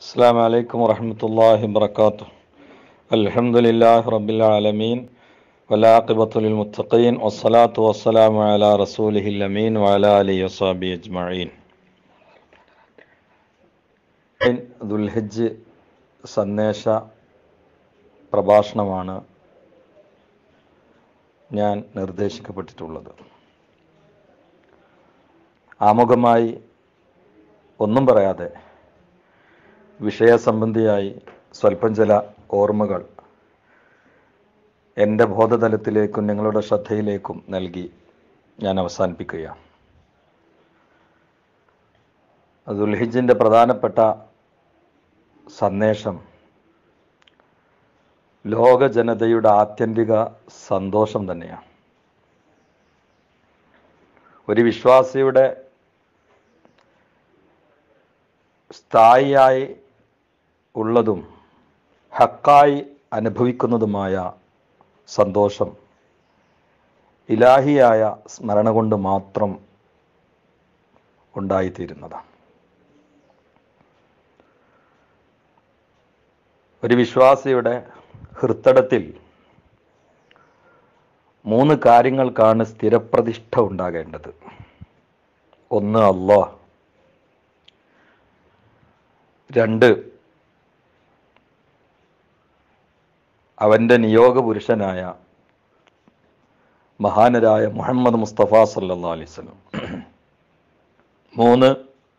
السلام عليكم ورحمة الله وبركاته الحمد لله رب العالمين والعاقبة للمتقين والصلاة والسلام على رسوله الأمين وعلى آله وصحبه أجمعين ദുൽഹജ്ജ് സന്ദേശ പ്രഭാഷണമാണ് ഞാൻ നിർദ്ദേശിക്കപ്പെട്ടിട്ടുള്ളത് ആമുഖമായി ഒന്നും പറയാതെ വിഷയസംബന്ധിയായി സ്വല്പം ചില ഓർമ്മകൾ എൻ്റെ ബോധതലത്തിലേക്കും നിങ്ങളുടെ ശ്രദ്ധയിലേക്കും നൽകി ഞാൻ അവസാനിപ്പിക്കുകയാണ് ദുൽഹിജിൻ്റെ പ്രധാനപ്പെട്ട സന്ദേശം ലോക ജനതയുടെ ആത്യന്തിക സന്തോഷം തന്നെയാണ് ഒരു വിശ്വാസിയുടെ സ്ഥായിയായി ഉള്ളതും ഹക്കായി അനുഭവിക്കുന്നതുമായ സന്തോഷം ഇലാഹിയായ സ്മരണ കൊണ്ട് മാത്രം ഉണ്ടായിത്തീരുന്നതാണ് ഒരു വിശ്വാസിയുടെ ഹൃത്തടത്തിൽ മൂന്ന് കാര്യങ്ങൾക്കാണ് സ്ഥിരപ്രതിഷ്ഠ ഉണ്ടാകേണ്ടത് ഒന്ന് അള്ളാഹ് രണ്ട് അവൻ്റെ നിയോഗ പുരുഷനായ മഹാനരായ മുഹമ്മദ് മുസ്തഫ സല്ലാ അലൈവലം മൂന്ന്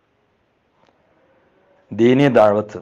ദീനി ദാഴ്വത്ത്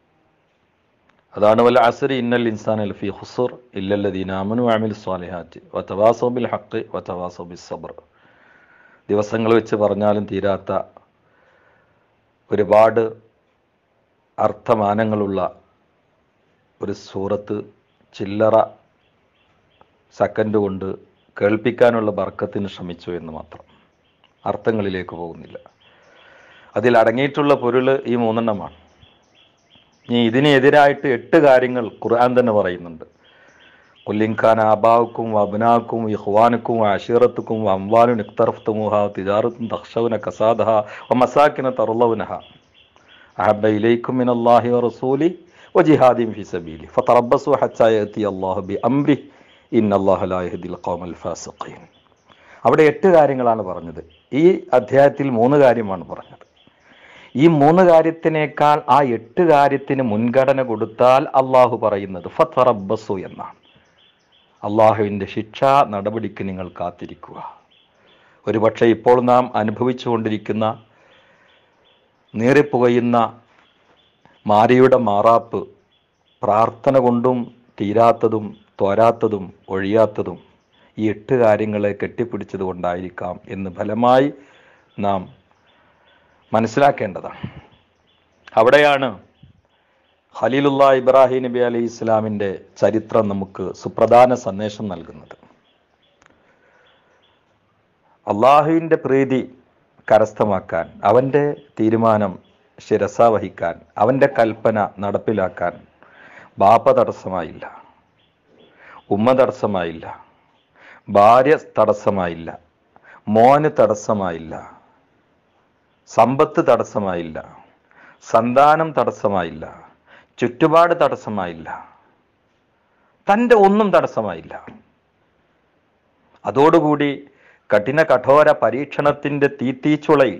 അതാണ് വല്ല അസരി ഇന്നൽ ഇൻസാൻ അൽഫി ഹുസുർ ഇല്ലല്ലദീന അമനു അമിൽ സ്വാലിഹാറ്റ് വതവാസോബിൽ ഹക്ക് വതവാസോബിൽ സബർ ദിവസങ്ങൾ വെച്ച് പറഞ്ഞാലും തീരാത്ത ഒരുപാട് അർത്ഥമാനങ്ങളുള്ള ഒരു സൂറത്ത് ചില്ലറ സെക്കൻഡ് കൊണ്ട് കേൾപ്പിക്കാനുള്ള ബർക്കത്തിന് ശ്രമിച്ചു എന്ന് മാത്രം അർത്ഥങ്ങളിലേക്ക് പോകുന്നില്ല അതിൽ അടങ്ങിയിട്ടുള്ള പൊരുൾ ഈ മൂന്നെണ്ണമാണ് ഇനി ഇതിനെതിരായിട്ട് എട്ട് കാര്യങ്ങൾ ഖുർആൻ തന്നെ പറയുന്നുണ്ട് കുല്ലിൻഖാൻ ആബാവുക്കും വബനാക്കും ഇഹ്വാനുക്കും അഷീറത്തുക്കും അംവാനും ഇഖ്തർഫ്തുമുഹ തിജാറത്തും തക്ഷവന കസാദഹ വ മസാക്കിന തറുള്ളവനഹ അഹബ ഇലൈക്കും മിൻ അല്ലാഹി വ റസൂലി വ ജിഹാദിൻ ഫി സബീലി ഫതറബ്ബസു ഹത്താ യഅതി അല്ലാഹു ബി അംരി ഇന്നല്ലാഹ ലാ യഹ്ദിൽ ഖൗമൽ ഫാസിഖീൻ അവിടെ എട്ട് കാര്യങ്ങളാണ് പറഞ്ഞത് ഈ അധ്യായത്തിൽ മൂന്ന് കാര്യമാണ് പറഞ്ഞത് ഈ മൂന്ന് കാര്യത്തിനേക്കാൾ ആ എട്ട് കാര്യത്തിന് മുൻഗണന കൊടുത്താൽ അള്ളാഹു പറയുന്നത് ഫത്തറബസു എന്നാണ് അള്ളാഹുവിൻ്റെ ശിക്ഷാ നടപടിക്ക് നിങ്ങൾ കാത്തിരിക്കുക ഒരുപക്ഷെ ഇപ്പോൾ നാം അനുഭവിച്ചുകൊണ്ടിരിക്കുന്ന നീറിപ്പുകയുന്ന മാരിയുടെ മാറാപ്പ് പ്രാർത്ഥന കൊണ്ടും തീരാത്തതും തോരാത്തതും ഒഴിയാത്തതും ഈ എട്ട് കാര്യങ്ങളെ കെട്ടിപ്പിടിച്ചത് കൊണ്ടായിരിക്കാം എന്ന് ഫലമായി നാം മനസ്സിലാക്കേണ്ടതാണ് അവിടെയാണ് ഖലീലുള്ള ഇബ്രാഹിം നബി അലൈഹി ഇസ്ലാമിൻ്റെ ചരിത്രം നമുക്ക് സുപ്രധാന സന്ദേശം നൽകുന്നത് അള്ളാഹുവിൻ്റെ പ്രീതി കരസ്ഥമാക്കാൻ അവൻ്റെ തീരുമാനം ശിരസ വഹിക്കാൻ അവൻ്റെ കൽപ്പന നടപ്പിലാക്കാൻ ബാപ്പ തടസ്സമായില്ല ഉമ്മ തടസ്സമായില്ല ഭാര്യ തടസ്സമായില്ല മോന് തടസ്സമായില്ല സമ്പത്ത് തടസ്സമായില്ല സന്താനം തടസ്സമായില്ല ചുറ്റുപാട് തടസ്സമായില്ല തൻ്റെ ഒന്നും തടസ്സമായില്ല അതോടുകൂടി കഠിന കഠോര പരീക്ഷണത്തിൻ്റെ തീത്തീച്ചുളയിൽ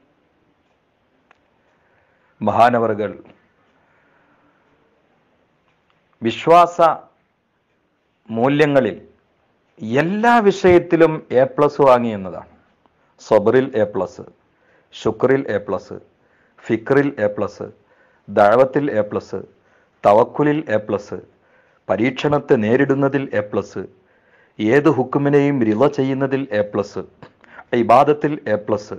മഹാനവറുകൾ വിശ്വാസ മൂല്യങ്ങളിൽ എല്ലാ വിഷയത്തിലും എ പ്ലസ് വാങ്ങി എന്നതാണ് സബറിൽ എ പ്ലസ് ശുക്രിൽ എ പ്ലസ് ഫിക്രിൽ എ പ്ലസ് ദഴവത്തിൽ എ പ്ലസ് തവക്കുലിൽ എ പ്ലസ് പരീക്ഷണത്തെ നേരിടുന്നതിൽ എ പ്ലസ് ഏത് ഹുക്കുമിനെയും റിള ചെയ്യുന്നതിൽ എ പ്ലസ് ഇബാദത്തിൽ എ പ്ലസ്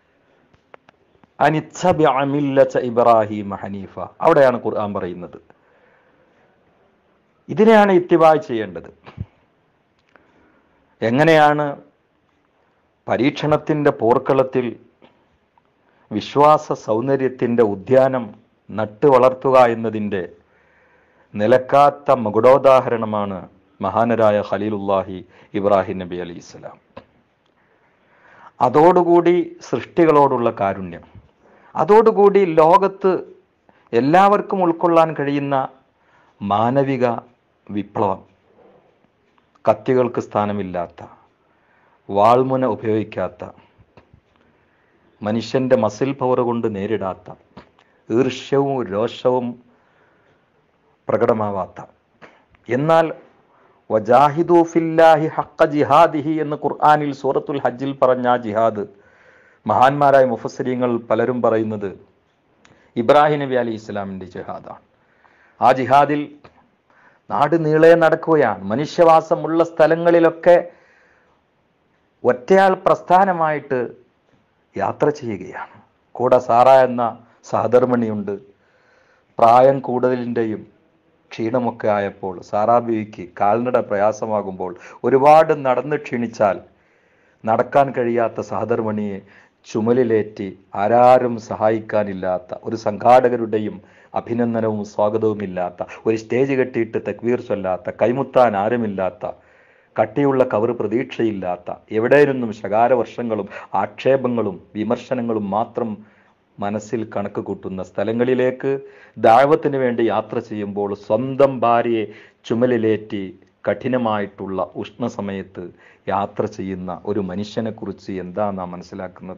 ഇബ്രാഹിം ഹനീഫ അവിടെയാണ് ഖുർആൻ പറയുന്നത് ഇതിനെയാണ് ഇത്തിബായ് ചെയ്യേണ്ടത് എങ്ങനെയാണ് പരീക്ഷണത്തിൻ്റെ പോർക്കളത്തിൽ വിശ്വാസ സൗന്ദര്യത്തിൻ്റെ ഉദ്യാനം നട്ടു വളർത്തുക എന്നതിൻ്റെ നിലക്കാത്ത മകുടോദാഹരണമാണ് മഹാനരായ ഖലീലുല്ലാഹി ഇബ്രാഹിം നബി അലി ഇസ്ലാം അതോടുകൂടി സൃഷ്ടികളോടുള്ള കാരുണ്യം അതോടുകൂടി ലോകത്ത് എല്ലാവർക്കും ഉൾക്കൊള്ളാൻ കഴിയുന്ന മാനവിക വിപ്ലവം കത്തികൾക്ക് സ്ഥാനമില്ലാത്ത വാൾമുന ഉപയോഗിക്കാത്ത മനുഷ്യൻ്റെ മസിൽ പവർ കൊണ്ട് നേരിടാത്ത ഈർഷ്യവും രോഷവും പ്രകടമാവാത്ത എന്നാൽ വജാഹിദു ഫില്ലാഹി ഹക്ക ജിഹാദിഹി എന്ന് ഖുർആനിൽ സൂറത്തുൽ ഹജ്ജിൽ പറഞ്ഞ ആ ജിഹാദ് മഹാന്മാരായ മുഫസരിങ്ങൾ പലരും പറയുന്നത് ഇബ്രാഹിം നബി അലി ഇസ്ലാമിൻ്റെ ജിഹാദാണ് ആ ജിഹാദിൽ നാട് നീളെ നടക്കുകയാണ് മനുഷ്യവാസമുള്ള സ്ഥലങ്ങളിലൊക്കെ ഒറ്റയാൾ പ്രസ്ഥാനമായിട്ട് യാത്ര ചെയ്യുകയാണ് കൂടെ സാറ എന്ന സഹധർമ്മിണിയുണ്ട് പ്രായം കൂടുതലിൻ്റെയും ക്ഷീണമൊക്കെ ആയപ്പോൾ സാറാബിക്ക് കാൽനട പ്രയാസമാകുമ്പോൾ ഒരുപാട് നടന്ന് ക്ഷീണിച്ചാൽ നടക്കാൻ കഴിയാത്ത സഹധർമ്മിണിയെ ചുമലിലേറ്റി ആരാരും സഹായിക്കാനില്ലാത്ത ഒരു സംഘാടകരുടെയും അഭിനന്ദനവും സ്വാഗതവുമില്ലാത്ത ഒരു സ്റ്റേജ് കെട്ടിയിട്ട് തക്വീർ ചൊല്ലാത്ത കൈമുത്താൻ ആരുമില്ലാത്ത കട്ടിയുള്ള കവർ പ്രതീക്ഷയില്ലാത്ത എവിടെ നിന്നും ശകാരവർഷങ്ങളും ആക്ഷേപങ്ങളും വിമർശനങ്ങളും മാത്രം മനസ്സിൽ കണക്ക് കൂട്ടുന്ന സ്ഥലങ്ങളിലേക്ക് ദാഴ്വത്തിന് വേണ്ടി യാത്ര ചെയ്യുമ്പോൾ സ്വന്തം ഭാര്യയെ ചുമലിലേറ്റി കഠിനമായിട്ടുള്ള ഉഷ്ണ സമയത്ത് യാത്ര ചെയ്യുന്ന ഒരു മനുഷ്യനെ കുറിച്ച് എന്താ നാം മനസ്സിലാക്കുന്നത്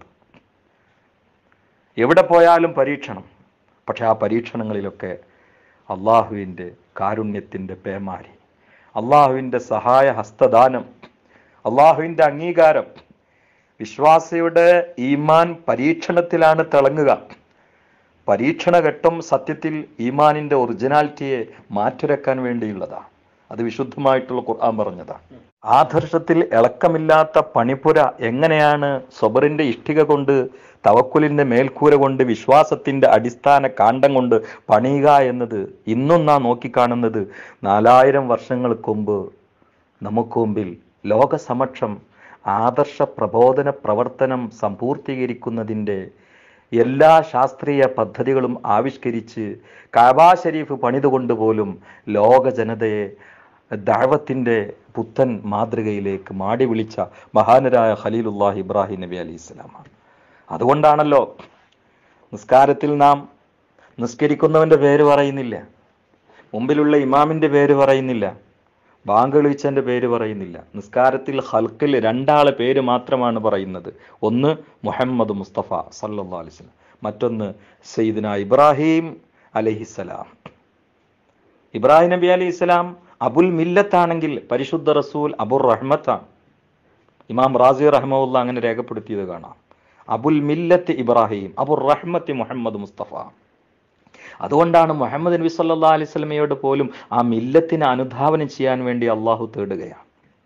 എവിടെ പോയാലും പരീക്ഷണം പക്ഷെ ആ പരീക്ഷണങ്ങളിലൊക്കെ അള്ളാഹുവിൻ്റെ കാരുണ്യത്തിൻ്റെ പേമാരി അള്ളാഹുവിൻ്റെ സഹായ ഹസ്തദാനം അള്ളാഹുവിൻ്റെ അംഗീകാരം വിശ്വാസിയുടെ ഈമാൻ പരീക്ഷണത്തിലാണ് തിളങ്ങുക പരീക്ഷണഘട്ടം സത്യത്തിൽ ഈമാനിൻ്റെ ഒറിജിനാലിറ്റിയെ മാറ്റുരക്കാൻ വേണ്ടിയുള്ളതാണ് അത് വിശുദ്ധമായിട്ടുള്ള ഖുർആൻ പറഞ്ഞതാണ് ആദർശത്തിൽ ഇളക്കമില്ലാത്ത പണിപ്പുര എങ്ങനെയാണ് സൊബറിന്റെ ഇഷ്ടിക കൊണ്ട് തവക്കുലിന്റെ മേൽക്കൂര കൊണ്ട് വിശ്വാസത്തിന്റെ അടിസ്ഥാന കാണ്ഡം കൊണ്ട് പണിയുക എന്നത് ഇന്നും നാം നോക്കിക്കാണുന്നത് നാലായിരം വർഷങ്ങൾക്ക് മുമ്പ് നമുക്ക് മുമ്പിൽ ലോകസമക്ഷം ആദർശ പ്രബോധന പ്രവർത്തനം സമ്പൂർത്തീകരിക്കുന്നതിൻ്റെ എല്ലാ ശാസ്ത്രീയ പദ്ധതികളും ആവിഷ്കരിച്ച് കാബാ ഷരീഫ് പണിതുകൊണ്ട് പോലും ലോക ജനതയെ ദാവത്തിൻ്റെ പുത്തൻ മാതൃകയിലേക്ക് മാടി വിളിച്ച മഹാനരായ ഖലീലുല്ലാഹ് ഇബ്രാഹിം നബി അലി ഇസ്ലാമാണ് അതുകൊണ്ടാണല്ലോ നിസ്കാരത്തിൽ നാം നിസ്കരിക്കുന്നവൻ്റെ പേര് പറയുന്നില്ല മുമ്പിലുള്ള ഇമാമിൻ്റെ പേര് പറയുന്നില്ല ബാങ്ക് വിളിച്ചതിൻ്റെ പേര് പറയുന്നില്ല നിസ്കാരത്തിൽ ഹൽക്കിൽ രണ്ടാളെ പേര് മാത്രമാണ് പറയുന്നത് ഒന്ന് മുഹമ്മദ് മുസ്തഫ സല്ലാ അലിസ്ലാം മറ്റൊന്ന് സയ്യിദ്ന ഇബ്രാഹിം അലഹിസലാം ഇബ്രാഹിം നബി അലി ഇസ്ലാം അബുൽ മില്ലത്താണെങ്കിൽ പരിശുദ്ധ റസൂൽ അബുർ റഹ്മത്താണ് ഇമാം റാസി റഹ്മുല്ല അങ്ങനെ രേഖപ്പെടുത്തിയത് കാണാം അബുൽ മില്ലത്ത് ഇബ്രാഹിം അബുർ റഹ്മത്ത് മുഹമ്മദ് മുസ്തഫ അതുകൊണ്ടാണ് മുഹമ്മദ് നബി സല്ലാ അലൈഹി സ്വലമയോട് പോലും ആ മില്ലത്തിനെ അനുധാവനം ചെയ്യാൻ വേണ്ടി അള്ളാഹു തേടുകയാണ്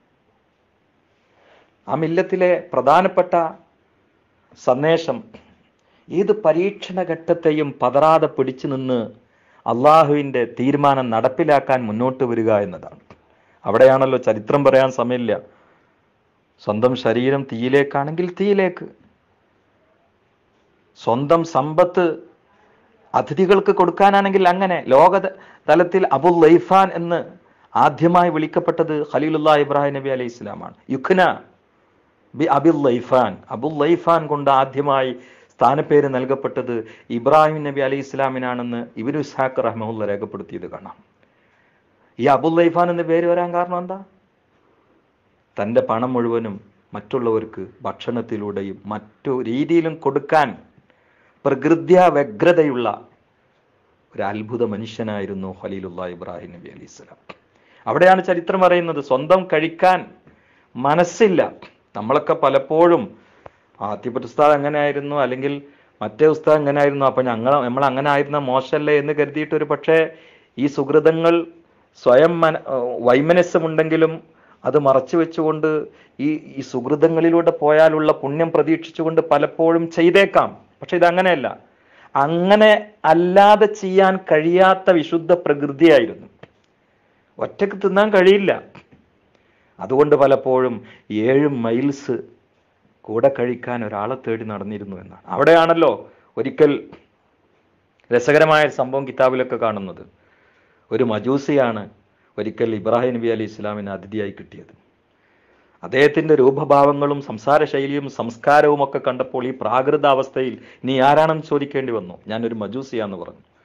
ആ മില്ലത്തിലെ പ്രധാനപ്പെട്ട സന്ദേശം ഏത് പരീക്ഷണ ഘട്ടത്തെയും പതറാതെ പിടിച്ചു നിന്ന് അള്ളാഹുവിൻ്റെ തീരുമാനം നടപ്പിലാക്കാൻ മുന്നോട്ട് വരിക എന്നതാണ് അവിടെയാണല്ലോ ചരിത്രം പറയാൻ സമയമില്ല സ്വന്തം ശരീരം തീയിലേക്കാണെങ്കിൽ തീയിലേക്ക് സ്വന്തം സമ്പത്ത് അതിഥികൾക്ക് കൊടുക്കാനാണെങ്കിൽ അങ്ങനെ ലോക തലത്തിൽ അബുൽ ലൈഫാൻ എന്ന് ആദ്യമായി വിളിക്കപ്പെട്ടത് ഖലീലുല്ലാ ഇബ്രാഹിം നബി അലൈഹി ഇസ്ലാമാണ് യുഖ്ന ബി അബുൽ ലൈഫാൻ അബുൽ ലൈഫാൻ കൊണ്ട് ആദ്യമായി സ്ഥാനപ്പേര് നൽകപ്പെട്ടത് ഇബ്രാഹിം നബി അലൈഹി ഇസ്ലാമിനാണെന്ന് ഇബിനു ഇസ്ഹാഖ് റഹ്മുല്ല രേഖപ്പെടുത്തിയത് കാണാം ഈ അബുൽ ലൈഫാൻ എന്ന പേര് വരാൻ കാരണം എന്താ തൻ്റെ പണം മുഴുവനും മറ്റുള്ളവർക്ക് ഭക്ഷണത്തിലൂടെയും മറ്റു രീതിയിലും കൊടുക്കാൻ പ്രകൃത്യ വ്യഗ്രതയുള്ള ഒരു അത്ഭുത മനുഷ്യനായിരുന്നു ഖലീലുല്ലാ ഇബ്രാഹിം നബി അലി ഇസ്ലാം അവിടെയാണ് ചരിത്രം പറയുന്നത് സ്വന്തം കഴിക്കാൻ മനസ്സില്ല നമ്മളൊക്കെ പലപ്പോഴും ആദ്യപ്പറ്റ ഉസ്താദ് എങ്ങനെ ആയിരുന്നു അല്ലെങ്കിൽ മറ്റേ ഉസ്താദ് എങ്ങനെ ആയിരുന്നു അപ്പൊ ഞങ്ങൾ നമ്മൾ അങ്ങനെ ആയിരുന്ന മോശമല്ലേ എന്ന് കരുതിയിട്ട് ഒരു പക്ഷേ ഈ സുഹൃതങ്ങൾ സ്വയം മന വൈമനസ്യമുണ്ടെങ്കിലും അത് മറച്ചു വെച്ചുകൊണ്ട് ഈ ഈ സുഹൃതങ്ങളിലൂടെ പോയാലുള്ള പുണ്യം പ്രതീക്ഷിച്ചുകൊണ്ട് പലപ്പോഴും ചെയ്തേക്കാം പക്ഷെ ഇത് അങ്ങനെയല്ല അങ്ങനെ അല്ലാതെ ചെയ്യാൻ കഴിയാത്ത വിശുദ്ധ പ്രകൃതിയായിരുന്നു ഒറ്റക്ക് തിന്നാൻ കഴിയില്ല അതുകൊണ്ട് പലപ്പോഴും ഏഴ് മൈൽസ് കൂടെ കഴിക്കാൻ ഒരാളെ തേടി നടന്നിരുന്നു എന്നാണ് അവിടെയാണല്ലോ ഒരിക്കൽ രസകരമായ ഒരു സംഭവം കിതാബിലൊക്കെ കാണുന്നത് ഒരു മജൂസിയാണ് ഒരിക്കൽ ഇബ്രാഹിം നബി അലി ഇസ്ലാമിന് അതിഥിയായി കിട്ടിയത് അദ്ദേഹത്തിന്റെ രൂപഭാവങ്ങളും സംസാര ശൈലിയും സംസ്കാരവും ഒക്കെ കണ്ടപ്പോൾ ഈ പ്രാകൃത അവസ്ഥയിൽ നീ ആരാണെന്ന് ചോദിക്കേണ്ടി വന്നു ഞാനൊരു മജൂസിയാന്ന് പറഞ്ഞു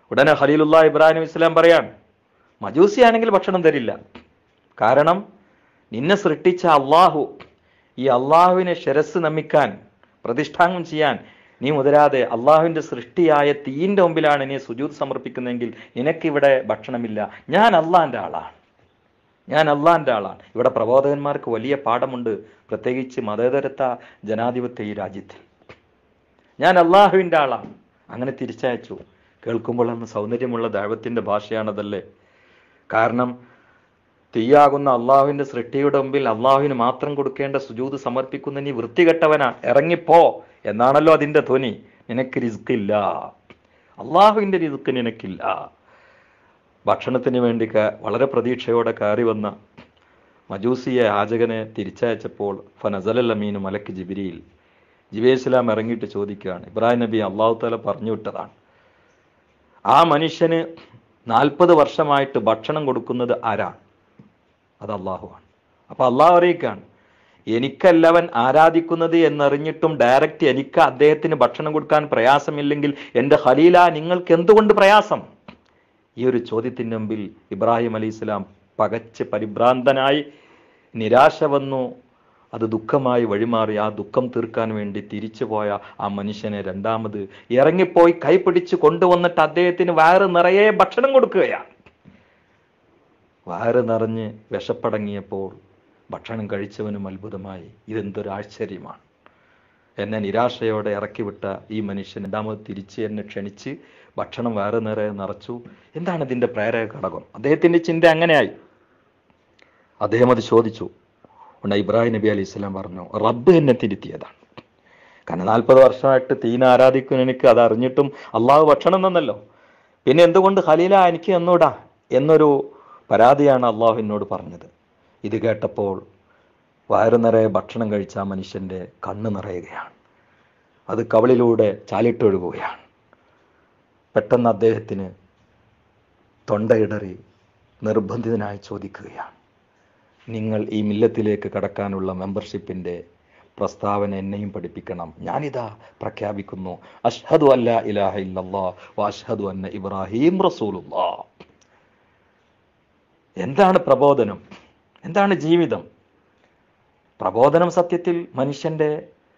ഉടനെ ഖലീലുള്ള ഇബ്രാഹിം ഇസ്ലാം പറയാൻ മജൂസിയാണെങ്കിൽ ഭക്ഷണം തരില്ല കാരണം നിന്നെ സൃഷ്ടിച്ച അള്ളാഹു ഈ അള്ളാഹുവിനെ ശിരസ് നമിക്കാൻ പ്രതിഷ്ഠാംഗം ചെയ്യാൻ നീ മുതരാതെ അള്ളാഹുവിൻ്റെ സൃഷ്ടിയായ തീയിൻ്റെ മുമ്പിലാണ് നീ സുജൂത് സമർപ്പിക്കുന്നതെങ്കിൽ നിനക്കിവിടെ ഭക്ഷണമില്ല ഞാൻ അള്ളാഹിൻ്റെ ആളാണ് ഞാൻ അള്ളാഹിൻ്റെ ആളാണ് ഇവിടെ പ്രബോധകന്മാർക്ക് വലിയ പാഠമുണ്ട് പ്രത്യേകിച്ച് മതേതരത്ത ജനാധിപത്യ ഈ രാജ്യത്തിൽ ഞാൻ അള്ളാഹുവിൻ്റെ ആളാണ് അങ്ങനെ തിരിച്ചയച്ചു കേൾക്കുമ്പോൾ അന്ന് സൗന്ദര്യമുള്ള ദൈവത്തിൻ്റെ ഭാഷയാണതല്ലേ കാരണം തീയാകുന്ന അള്ളാഹുവിൻ്റെ സൃഷ്ടിയുടെ മുമ്പിൽ അള്ളാഹുവിന് മാത്രം കൊടുക്കേണ്ട സുജൂത് സമർപ്പിക്കുന്ന നീ വൃത്തികെട്ടവനാ ഇറങ്ങിപ്പോ എന്നാണല്ലോ അതിൻ്റെ ധ്വനി നിനക്ക് റിസ്ക്കില്ല അള്ളാഹുവിൻ്റെ റിസ്ക്ക് നിനക്കില്ല ഭക്ഷണത്തിന് വേണ്ടി ക- വളരെ പ്രതീക്ഷയോടെ കയറി വന്ന മജൂസിയെ യാചകനെ തിരിച്ചയച്ചപ്പോൾ ഫനസലൽ അമീന് മലക്ക് ജിബിരിയിൽ ജിബേ ഇസ്ലാം ഇറങ്ങിയിട്ട് ചോദിക്കുകയാണ് ഇബ്രാഹിം നബി അള്ളാഹു താല പറഞ്ഞു വിട്ടതാണ് ആ മനുഷ്യന് നാൽപ്പത് വർഷമായിട്ട് ഭക്ഷണം കൊടുക്കുന്നത് ആരാണ് അത് അള്ളാഹുവാണ് അപ്പൊ അള്ളാഹു അറിയിക്കാണ് എനിക്കല്ലവൻ ആരാധിക്കുന്നത് എന്നറിഞ്ഞിട്ടും ഡയറക്റ്റ് എനിക്ക് അദ്ദേഹത്തിന് ഭക്ഷണം കൊടുക്കാൻ പ്രയാസമില്ലെങ്കിൽ എൻ്റെ ഖലീല നിങ്ങൾക്ക് എന്തുകൊണ്ട് പ്രയാസം ഈ ഒരു ചോദ്യത്തിന് മുമ്പിൽ ഇബ്രാഹിം അലി ഇസ്ലാം പകച്ച് പരിഭ്രാന്തനായി നിരാശ വന്നു അത് ദുഃഖമായി വഴിമാറി ആ ദുഃഖം തീർക്കാൻ വേണ്ടി തിരിച്ചു പോയ ആ മനുഷ്യനെ രണ്ടാമത് ഇറങ്ങിപ്പോയി കൈപിടിച്ച് കൊണ്ടുവന്നിട്ട് അദ്ദേഹത്തിന് വയറ് നിറയെ ഭക്ഷണം കൊടുക്കുകയാണ് വയറ് നിറഞ്ഞ് വിശപ്പടങ്ങിയപ്പോൾ ഭക്ഷണം കഴിച്ചവനും അത്ഭുതമായി ഇതെന്തൊരു ആശ്ചര്യമാണ് എന്നെ നിരാശയോടെ ഇറക്കിവിട്ട ഈ മനുഷ്യൻ രണ്ടാമത് തിരിച്ച് എന്നെ ക്ഷണിച്ച് ഭക്ഷണം വേറെ നേരെ നിറച്ചു എന്താണ് ഇതിൻ്റെ പ്രേരക ഘടകം അദ്ദേഹത്തിൻ്റെ ചിന്ത അങ്ങനെയായി അദ്ദേഹം അത് ചോദിച്ചു ഉണ്ട് ഇബ്രാഹിം നബി അലൈഹി സ്വലാം പറഞ്ഞു റബ്ബ് എന്നെ തിരുത്തിയതാണ് കാരണം നാൽപ്പത് വർഷമായിട്ട് തീന ആരാധിക്കുന്ന എനിക്ക് അത് അറിഞ്ഞിട്ടും അള്ളാഹു ഭക്ഷണം തന്നല്ലോ പിന്നെ എന്തുകൊണ്ട് ഖലീല എനിക്ക് എന്നൂടാ എന്നൊരു പരാതിയാണ് അള്ളാഹു എന്നോട് പറഞ്ഞത് ഇത് കേട്ടപ്പോൾ വയറു നിറയെ ഭക്ഷണം കഴിച്ച ആ മനുഷ്യൻ്റെ കണ്ണ് നിറയുകയാണ് അത് കവളിലൂടെ ചാലിട്ടൊഴുകുകയാണ് പെട്ടെന്ന് അദ്ദേഹത്തിന് തൊണ്ടയിടറി നിർബന്ധിതനായി ചോദിക്കുകയാണ് നിങ്ങൾ ഈ മില്ലത്തിലേക്ക് കടക്കാനുള്ള മെമ്പർഷിപ്പിൻ്റെ പ്രസ്താവന എന്നെയും പഠിപ്പിക്കണം ഞാനിതാ പ്രഖ്യാപിക്കുന്നു അഷ്ഹദു അല്ല ഇലാഹ ഇല്ലല്ലാ വഅഷ്ഹദു അന്ന ഇബ്രാഹിം റസൂലുള്ളാ എന്താണ് പ്രബോധനം എന്താണ് ജീവിതം പ്രബോധനം സത്യത്തിൽ മനുഷ്യൻ്റെ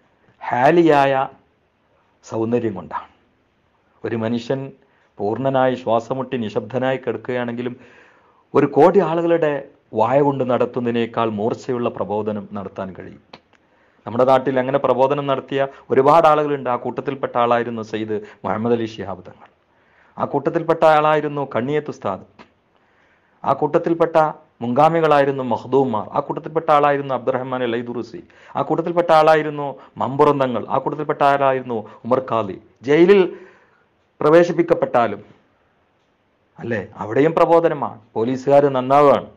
ഹാലിയായ സൗന്ദര്യം കൊണ്ടാണ് ഒരു മനുഷ്യൻ പൂർണ്ണനായി ശ്വാസമുട്ടി നിശബ്ദനായി കിടക്കുകയാണെങ്കിലും ഒരു കോടി ആളുകളുടെ വായ കൊണ്ട് നടത്തുന്നതിനേക്കാൾ മൂർച്ചയുള്ള പ്രബോധനം നടത്താൻ കഴിയും നമ്മുടെ നാട്ടിൽ അങ്ങനെ പ്രബോധനം നടത്തിയ ഒരുപാട് ആളുകളുണ്ട് ആ കൂട്ടത്തിൽപ്പെട്ട ആളായിരുന്നു സയ്യിദ് മുഹമ്മദ് അലി ശിഹാബ് തങ്ങൾ ആ കൂട്ടത്തിൽപ്പെട്ട ആളായിരുന്നു കണ്ണിയത്ത് ഉസ്താദ് ആ കൂട്ടത്തിൽപ്പെട്ട മുങ്കാമികളായിരുന്നു മഹദൂമാർ ആ കൂട്ടത്തിൽപ്പെട്ട ആളായിരുന്നു അബ്ദുറഹ്മാൻ ലൈദുറുസി ആ കൂട്ടത്തിൽപ്പെട്ട ആളായിരുന്നു മമ്പുറന്തങ്ങൾ ആ കൂട്ടത്തിൽപ്പെട്ട ആളായിരുന്നു ഉമർ ഖാദി ജയിലിൽ പ്രവേശിപ്പിക്കപ്പെട്ടാലും അല്ലേ അവിടെയും പ്രബോധനമാണ് പോലീസുകാർ നന്നാവുകയാണ്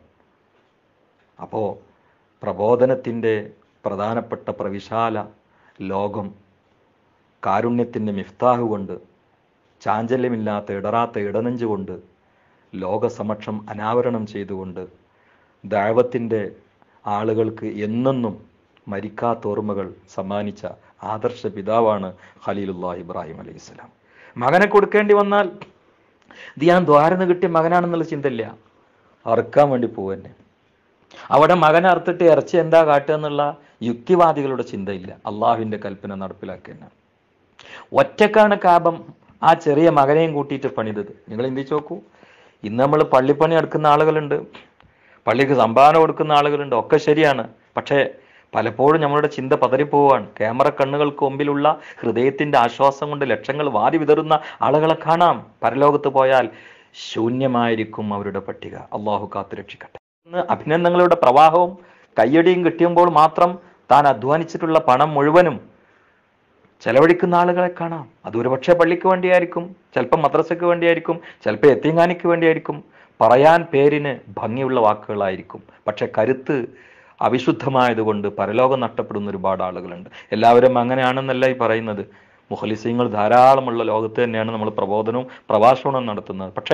അപ്പോൾ പ്രബോധനത്തിൻ്റെ പ്രധാനപ്പെട്ട പ്രവിശാല ലോകം കാരുണ്യത്തിൻ്റെ മിഫ്താഹ് കൊണ്ട് ചാഞ്ചല്യമില്ലാത്ത ഇടറാത്ത ഇടനെഞ്ച് കൊണ്ട് ലോകസമക്ഷം അനാവരണം ചെയ്തുകൊണ്ട് ദൈവത്തിൻ്റെ ആളുകൾക്ക് എന്നെന്നും മരിക്കാത്ത ഓർമ്മകൾ സമ്മാനിച്ച ആദർശ പിതാവാണ് ഖലീലുല്ലാ ഇബ്രാഹിം അലൈഹി സ്വലാം മകനെ കൊടുക്കേണ്ടി വന്നാൽ ഇത് ഞാൻ ദ്വാരന്ന് കിട്ടിയ മകനാണെന്നുള്ള ചിന്തയില്ല അറുക്കാൻ വേണ്ടി പോവന്നെ അവിടെ മകനെ അറുത്തിട്ട് ഇറച്ചി എന്താ കാട്ടുക എന്നുള്ള യുക്തിവാദികളുടെ ചിന്തയില്ല അള്ളാഹുവിൻ്റെ കൽപ്പന നടപ്പിലാക്കുക തന്നെ ഒറ്റക്കാണ് കാപം ആ ചെറിയ മകനെയും കൂട്ടിയിട്ട് പണിതത് നിങ്ങൾ ചിന്തിച്ചു നോക്കൂ ഇന്ന് നമ്മൾ പള്ളിപ്പണി എടുക്കുന്ന ആളുകളുണ്ട് പള്ളിക്ക് സംഭാവന കൊടുക്കുന്ന ആളുകളുണ്ട് ഒക്കെ ശരിയാണ് പക്ഷേ പലപ്പോഴും നമ്മളുടെ ചിന്ത പതറിപ്പോവാണ് ക്യാമറ കണ്ണുകൾക്ക് മുമ്പിലുള്ള ഹൃദയത്തിന്റെ ആശ്വാസം കൊണ്ട് ലക്ഷങ്ങൾ വാരി വിതറുന്ന ആളുകളെ കാണാം പരലോകത്ത് പോയാൽ ശൂന്യമായിരിക്കും അവരുടെ പട്ടിക അള്ളാഹു കാത്തു രക്ഷിക്കട്ടെ ഇന്ന് അഭിനന്ദനങ്ങളുടെ പ്രവാഹവും കയ്യടിയും കിട്ടിയുമ്പോൾ മാത്രം താൻ അധ്വാനിച്ചിട്ടുള്ള പണം മുഴുവനും ചെലവഴിക്കുന്ന ആളുകളെ കാണാം അത് ഒരുപക്ഷെ പള്ളിക്ക് വേണ്ടിയായിരിക്കും ചിലപ്പോൾ മദ്രസയ്ക്ക് വേണ്ടിയായിരിക്കും ചിലപ്പോൾ എത്തിങ്ങാനിക്ക് വേണ്ടിയായിരിക്കും പറയാൻ പേരിന് ഭംഗിയുള്ള വാക്കുകളായിരിക്കും പക്ഷെ കരുത്ത് അവിശുദ്ധമായതുകൊണ്ട് പരലോകം നഷ്ടപ്പെടുന്ന ഒരുപാട് ആളുകളുണ്ട് എല്ലാവരും അങ്ങനെയാണെന്നല്ല ഈ പറയുന്നത് മുഖലിസീങ്ങൾ ധാരാളമുള്ള ലോകത്ത് തന്നെയാണ് നമ്മൾ പ്രബോധനവും പ്രഭാഷണവും നടത്തുന്നത് പക്ഷേ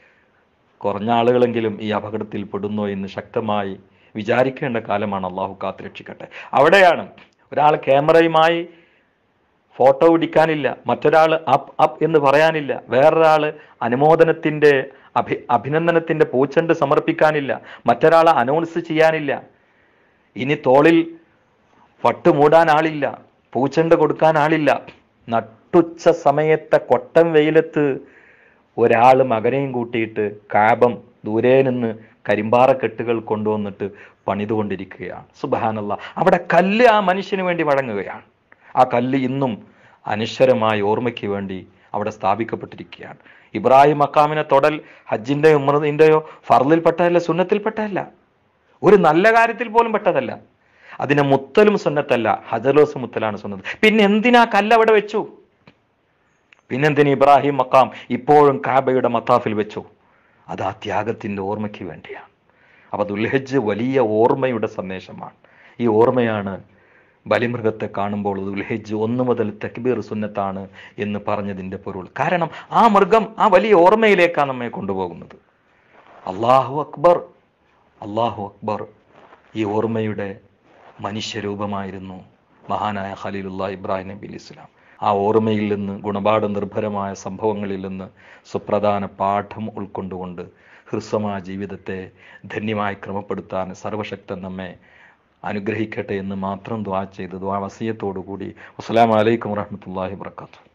കുറഞ്ഞ ആളുകളെങ്കിലും ഈ അപകടത്തിൽ പെടുന്നോ എന്ന് ശക്തമായി വിചാരിക്കേണ്ട കാലമാണ് അള്ളാഹു കാത്തുരക്ഷിക്കട്ടെ അവിടെയാണ് ഒരാൾ ക്യാമറയുമായി ഫോട്ടോ പിടിക്കാനില്ല മറ്റൊരാൾ അപ്പ് അപ്പ് എന്ന് പറയാനില്ല വേറൊരാൾ അനുമോദനത്തിന്റെ അഭി അഭിനന്ദനത്തിന്റെ പൂച്ചെണ്ട് സമർപ്പിക്കാനില്ല മറ്റൊരാൾ അനൗൺസ് ചെയ്യാനില്ല ഇനി തോളിൽ പട്ട് മൂടാൻ ആളില്ല പൂച്ചെണ്ട് കൊടുക്കാൻ ആളില്ല നട്ടുച്ച സമയത്തെ കൊട്ടം വെയിലത്ത് ഒരാൾ മകനെയും കൂട്ടിയിട്ട് കാബം ദൂരെ നിന്ന് കരിമ്പാറ കെട്ടുകൾ കൊണ്ടുവന്നിട്ട് പണിതുകൊണ്ടിരിക്കുകയാണ് സുബഹാനല്ല അവിടെ കല്ല് ആ മനുഷ്യന് വേണ്ടി വഴങ്ങുകയാണ് ആ കല്ല് ഇന്നും അനശ്വരമായ ഓർമ്മയ്ക്ക് വേണ്ടി അവിടെ സ്ഥാപിക്കപ്പെട്ടിരിക്കുകയാണ് ഇബ്രാഹിം മക്കാമിനെ തൊടൽ ഹജ്ജിന്റെയോ ഉമ്രതിന്റെയോ ഫർദിൽപ്പെട്ടതല്ല സുന്നത്തിൽപ്പെട്ടതല്ല ഒരു നല്ല കാര്യത്തിൽ പോലും പെട്ടതല്ല അതിനെ മുത്തലും സുന്നത്തല്ല ഹജലോസ് മുത്തലാണ് സുന്നത്ത് പിന്നെ എന്തിനാ കല്ല് അവിടെ വെച്ചു പിന്നെന്തിന് ഇബ്രാഹിം മക്കാം ഇപ്പോഴും കാബയുടെ മത്താഫിൽ വെച്ചു അത് ആ ത്യാഗത്തിന്റെ ഓർമ്മയ്ക്ക് വേണ്ടിയാണ് അപ്പൊ ദുൽഹജ്ജ് വലിയ ഓർമ്മയുടെ സന്ദേശമാണ് ഈ ഓർമ്മയാണ് ബലിമൃഗത്തെ കാണുമ്പോൾ ദുൽഹജ്ജ് ഒന്ന് മുതൽ തക്ബീർ സുന്നത്താണ് എന്ന് പറഞ്ഞതിന്റെ പൊരുൾ കാരണം ആ മൃഗം ആ വലിയ ഓർമ്മയിലേക്കാണ് നമ്മെ കൊണ്ടുപോകുന്നത് അള്ളാഹു അക്ബർ അള്ളാഹു അക്ബർ ഈ ഓർമ്മയുടെ മനുഷ്യരൂപമായിരുന്നു മഹാനായ ഖലീലുല്ലാ ഇബ്രാഹിം നബി അലി ഇസ്ലാം ആ ഓർമ്മയിൽ നിന്ന് ഗുണപാഠ നിർഭരമായ സംഭവങ്ങളിൽ നിന്ന് സുപ്രധാന പാഠം ഉൾക്കൊണ്ടുകൊണ്ട് ഹ്രസ്വമായ ജീവിതത്തെ ധന്യമായി ക്രമപ്പെടുത്താൻ സർവശക്തൻ നമ്മെ അനുഗ്രഹിക്കട്ടെ എന്ന് മാത്രം ദ്വാ ചെയ്ത് ദ്വാ വസീയത്തോടു കൂടി അസ്സലാമു അലൈക്കും വറഹ്മത്തുള്ളാഹി വബറകാതുഹു